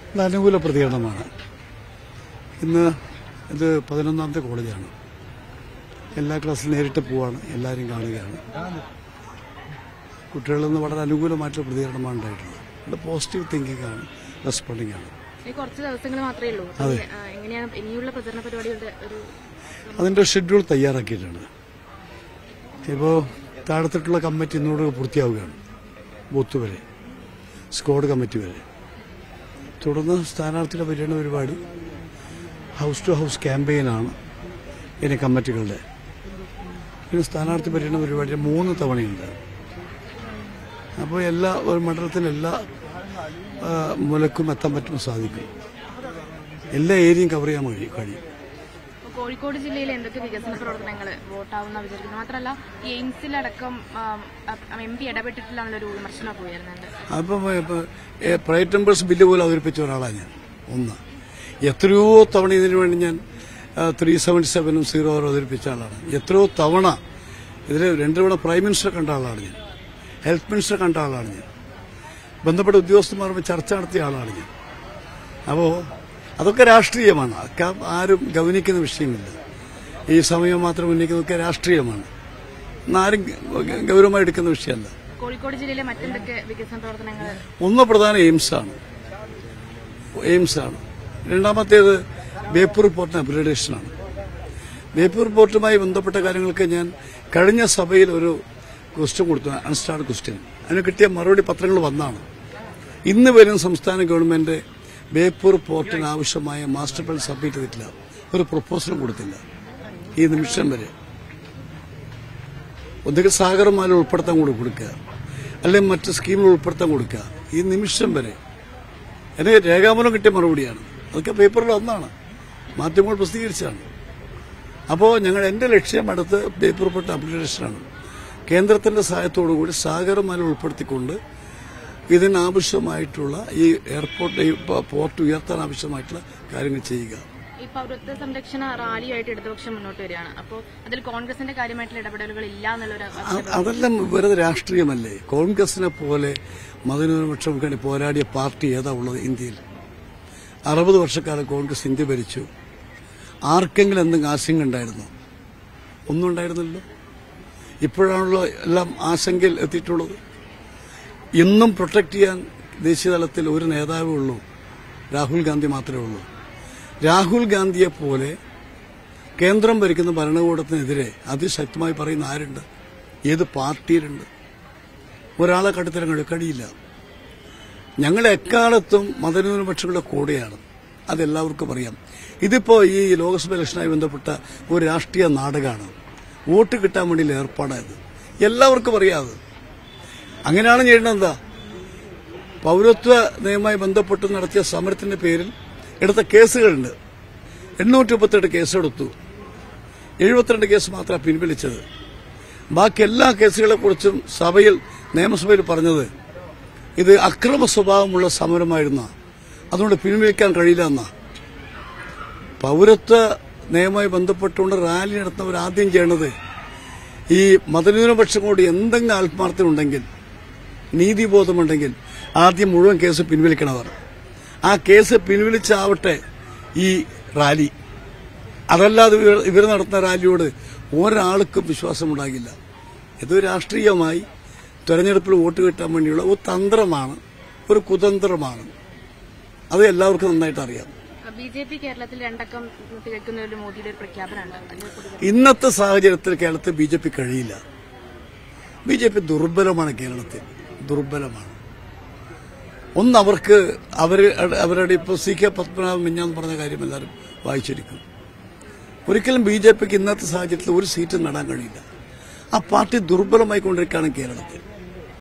ഇത് അനുകൂല പ്രതികരണമാണ് ഇന്ന് ഇത് പതിനൊന്നാമത്തെ കോളേജാണ് എല്ലാ ക്ലാസ്സിലും നേരിട്ട് പോവാണ് എല്ലാവരും കാണുകയാണ് കുട്ടികളിൽ നിന്ന് വളരെ അനുകൂലമായിട്ടുള്ള പ്രതികരണമാണ് ഉണ്ടായിട്ടുള്ളത് വളരെ പോസിറ്റീവ് തിങ്കിങ് ആണ് റെസ്പോണ്ടിങ് ആണ് ഈ കുറച്ച് ദിവസങ്ങൾ മാത്രമേ ഉള്ളൂ അപ്പൊ ഈ, ആ, എങ്ങനെയാണ് ഇനിയുള്ള പ്രചരണ പരിപാടികളുടെ ഒരു അതിന്റെ ഷെഡ്യൂൾ തയ്യാറാക്കിയിട്ടുണ്ട് ഇപ്പോൾ താഴത്തിട്ടുള്ള കമ്മിറ്റി ഇന്നോട് പൂർത്തിയാവുകയാണ് ബൂത്ത് വരെ സ്ക്വാഡ് കമ്മിറ്റി വരെ തുടർന്ന് സ്ഥാനാർത്ഥിയുടെ പര്യടന പരിപാടി ഹൗസ് ടു ഹൗസ് ക്യാമ്പയിനാണ് ഇനി കമ്മിറ്റികളുടെ പിന്നെ സ്ഥാനാർത്ഥി പര്യടന പരിപാടി മൂന്ന് തവണയുണ്ട് അപ്പോൾ എല്ലാ ഒരു മണ്ഡലത്തിൻ്റെ എല്ലാ ആ, മുലക്കും എത്താൻ പറ്റുമ്പോൾ സാധിക്കും എല്ലാ ഏരിയയും കവർ ചെയ്യാൻ കഴിയും കഴിയും ഇപ്പൊ കോഴിക്കോട് ജില്ലയിൽ എന്തൊക്കെ വികസന പ്രവർത്തനങ്ങൾ വോട്ടാവുന്ന വിചാരിക്കുന്നു മാത്രമല്ല ഈ എയിംസിലടക്കം എം പി ഇടപെട്ടിട്ടില്ല എന്നുള്ളൊരു വിമർശനമൊക്കെ ഉയരുന്നുണ്ട് അപ്പം പ്രൈവറ്റ് നമ്പേഴ്സ് ബില്ല് പോലും അവതരിപ്പിച്ച ഒരാളാണ് ഞാൻ ഒന്ന് എത്രയോ തവണ ഇതിനു വേണ്ടി ഞാൻ ത്രീ സെവൻ സെവനും സീറോ അവതരിപ്പിച്ച ആളാണ് എത്രയോ തവണ ഇതിൽ രണ്ടു തവണ പ്രൈം മിനിസ്റ്റർ കണ്ട ആളാണ് ഞാൻ ഹെൽത്ത് മിനിസ്റ്റർ കണ്ട ആളാണ് ഞാൻ ബന്ധപ്പെട്ട ഉദ്യോഗസ്ഥന്മാരുമായി ചർച്ച നടത്തിയ ആളാണ് ഞാൻ അപ്പോൾ അതൊക്കെ രാഷ്ട്രീയമാണ് അതൊക്കെ ആരും ഗവനിക്കുന്ന വിഷയമില്ല ഈ സമയം മാത്രം ഉന്നയിക്കുന്നതൊക്കെ രാഷ്ട്രീയമാണ് എന്നാരും ഗ- ഗൗരവമായി എടുക്കുന്ന വിഷയമല്ല കോഴിക്കോട് ജില്ലയിലെ മറ്റെന്തൊക്കെ വികസന പ്രവർത്തനങ്ങൾ ഒന്ന് പ്രധാന എയിംസ് ആണ് എയിംസ് ആണ് രണ്ടാമത്തേത് ബേപ്പൂർ പോർട്ടിന് അപ്ഗ്രഡേഷനാണ് ബേപ്പൂർ പോർട്ടുമായി ബന്ധപ്പെട്ട കാര്യങ്ങൾക്ക് ഞാൻ കഴിഞ്ഞ സഭയിൽ ഒരു ക്വസ്റ്റ്യൻ കൊടുത്തു അൺസ്റ്റാർഡ് ക്വസ്റ്റ്യൻ അതിന് കിട്ടിയ മറുപടി പത്രങ്ങൾ വന്നാണ് ഇന്ന് വരുന്ന സംസ്ഥാന ഗവൺമെന്റ് ബേപ്പൂർ പോർട്ടിന് ആവശ്യമായ മാസ്റ്റർ പ്ലാൻ സബ്മിറ്റ് ചെയ്തിട്ടില്ല ഒരു പ്രപ്പോസലും കൊടുത്തില്ല ഈ നിമിഷം വരെ ഒന്നുകിൽ സാഗർമാല ഉൾപ്പെടുത്താൻ കൂടി കൊടുക്കുക അല്ലെങ്കിൽ മറ്റ് സ്കീമുകൾ ഉൾപ്പെടുത്താൻ കൊടുക്കുക ഈ നിമിഷം വരെ എനിക്ക് രേഖാമൂലം കിട്ടിയ മറുപടിയാണ് അതൊക്കെ പേപ്പറിൽ ഒന്നാണ് മാധ്യമങ്ങൾ പ്രസിദ്ധീകരിച്ചാണ് അപ്പോൾ ഞങ്ങൾ എന്റെ ലക്ഷ്യം അടുത്ത് പേപ്പർ പെട്ട അപ്ലിക്കേഷനാണ് കേന്ദ്രത്തിന്റെ സഹായത്തോടുകൂടി സാഗർമാല ഉൾപ്പെടുത്തിക്കൊണ്ട് ഇതിനാവശ്യമായിട്ടുള്ള ഈ എയർപോർട്ട് ഈ പ- പോർട്ട് ഉയർത്താൻ ആവശ്യമായിട്ടുള്ള കാര്യങ്ങൾ ചെയ്യുക ഈ പൗരത്വ സംരക്ഷണ റാലിയായിട്ട് ഇടതുപക്ഷം മുന്നോട്ട് വരികയാണ് അപ്പോൾ അതിൽ കോൺഗ്രസിന്റെ കാര്യമായിട്ടുള്ള ഇടപെടലുകൾ ഇല്ല എന്നുള്ളൊരു അ- അതെല്ലാം വെറുതെ രാഷ്ട്രീയമല്ലേ കോൺഗ്രസിനെ പോലെ മതന്യൂനപക്ഷങ്ങൾക്ക് വേണ്ടി പോരാടിയ പാർട്ടി ഏതാ ഉള്ളത് ഇന്ത്യയിൽ അറുപത് വർഷക്കാലം കോൺഗ്രസ് ഇന്ത്യ ഭരിച്ചു ആർക്കെങ്കിലും എന്തെങ്കിലും ആശങ്ക ഉണ്ടായിരുന്നോ ഒന്നും ഉണ്ടായിരുന്നല്ലോ ഇപ്പോഴാണല്ലോ എല്ലാം ആശങ്കയിൽ എത്തിയിട്ടുള്ളത് ഇന്നും പ്രൊട്ടക്ട് ചെയ്യാൻ ദേശീയ തലത്തിൽ ഒരു നേതാവേ ഉള്ളൂ രാഹുൽ ഗാന്ധി മാത്രമേ ഉള്ളൂ രാഹുൽ ഗാന്ധിയെ പോലെ കേന്ദ്രം ഭരിക്കുന്ന ഭരണകൂടത്തിനെതിരെ അതിശക്തമായി പറയുന്ന ആരുണ്ട് ഏത് പാർട്ടിയിലുണ്ട് ഒരാളെ കടുത്തരം കഴി- കഴിയില്ല ഞങ്ങൾ എക്കാലത്തും മതന്യൂനപക്ഷങ്ങളുടെ കൂടെയാണ് അതെല്ലാവർക്കും അറിയാം ഇതിപ്പോ ഈ ലോക്സഭ ഇലക്ഷനുമായി ബന്ധപ്പെട്ട ഒരു രാഷ്ട്രീയ നാടകമാണ് വോട്ട് കിട്ടാൻ വേണ്ടിയുള്ള ഏർപ്പാടായത് എല്ലാവർക്കും അറിയാതെ അങ്ങനെയാണ് ചെയ്യേണ്ടത് എന്താ പൗരത്വ നിയമവുമായി ബന്ധപ്പെട്ട് നടത്തിയ സമരത്തിന്റെ പേരിൽ എടുത്ത കേസുകളുണ്ട് എണ്ണൂറ്റി മുപ്പത്തെട്ട് കേസെടുത്തു എഴുപത്തിരണ്ട് കേസ് മാത്രമാണ് പിൻവലിച്ചത് ബാക്കി എല്ലാ കേസുകളെക്കുറിച്ചും സഭയിൽ നിയമസഭയിൽ പറഞ്ഞത് ഇത് അക്രമ സ്വഭാവമുള്ള സമരമായിരുന്ന അതുകൊണ്ട് പിൻവലിക്കാൻ കഴിയില്ല എന്നാ പൗരത്വ നിയമവുമായി ബന്ധപ്പെട്ടുകൊണ്ട് റാലി നടത്തുന്നവർ ആദ്യം ചെയ്യേണ്ടത് ഈ മതന്യൂനപക്ഷങ്ങളോട് എന്തെങ്കിലും ആത്മാർത്ഥത ഉണ്ടെങ്കിൽ നീതിബോധമുണ്ടെങ്കിൽ ആദ്യം മുഴുവൻ കേസ് പിൻവലിക്കണവർ ആ കേസ് പിൻവലിച്ചാവട്ടെ ഈ റാലി അതല്ലാതെ ഇവർ- ഇവർ നടത്തുന്ന റാലിയോട് ഒരാൾക്കും വിശ്വാസമുണ്ടാകില്ല ഇത് രാഷ്ട്രീയമായി തെരഞ്ഞെടുപ്പിൽ വോട്ട് കിട്ടാൻ വേണ്ടിയുള്ള ഒരു തന്ത്രമാണ് ഒരു കുതന്ത്രമാണ് അത് എല്ലാവർക്കും നന്നായിട്ട് അറിയാം ബി ജെ പി കേരളത്തിൽ രണ്ടക്കം തികക്കുന്ന ഒരു മോദിയുടെ ഒരു പ്രഖ്യാപനമുണ്ട് അതിനെ കുറിച്ച് ഇന്നത്തെ സാഹചര്യത്തിൽ കേരളത്തിൽ ബി ജെ പി കഴിയില്ല ബി ജെ പി ദുർബലമാണ് കേരളത്തിൽ ദുർബലമാണ് ഒന്ന് അവർക്ക് അവർ അവരുടെ ഇപ്പോൾ സി കെ പത്മനാഭൻ മിഞ്ഞാന്ന് പറഞ്ഞ കാര്യം എല്ലാവരും വായിച്ചിരിക്കും ഒരിക്കലും ബി ജെ പിക്ക് ഇന്നത്തെ സാഹചര്യത്തിൽ ഒരു സീറ്റും നേടാൻ കഴിയില്ല ആ പാർട്ടി ദുർബലമായി കൊണ്ടിരിക്കുകയാണ് കേരളത്തിൽ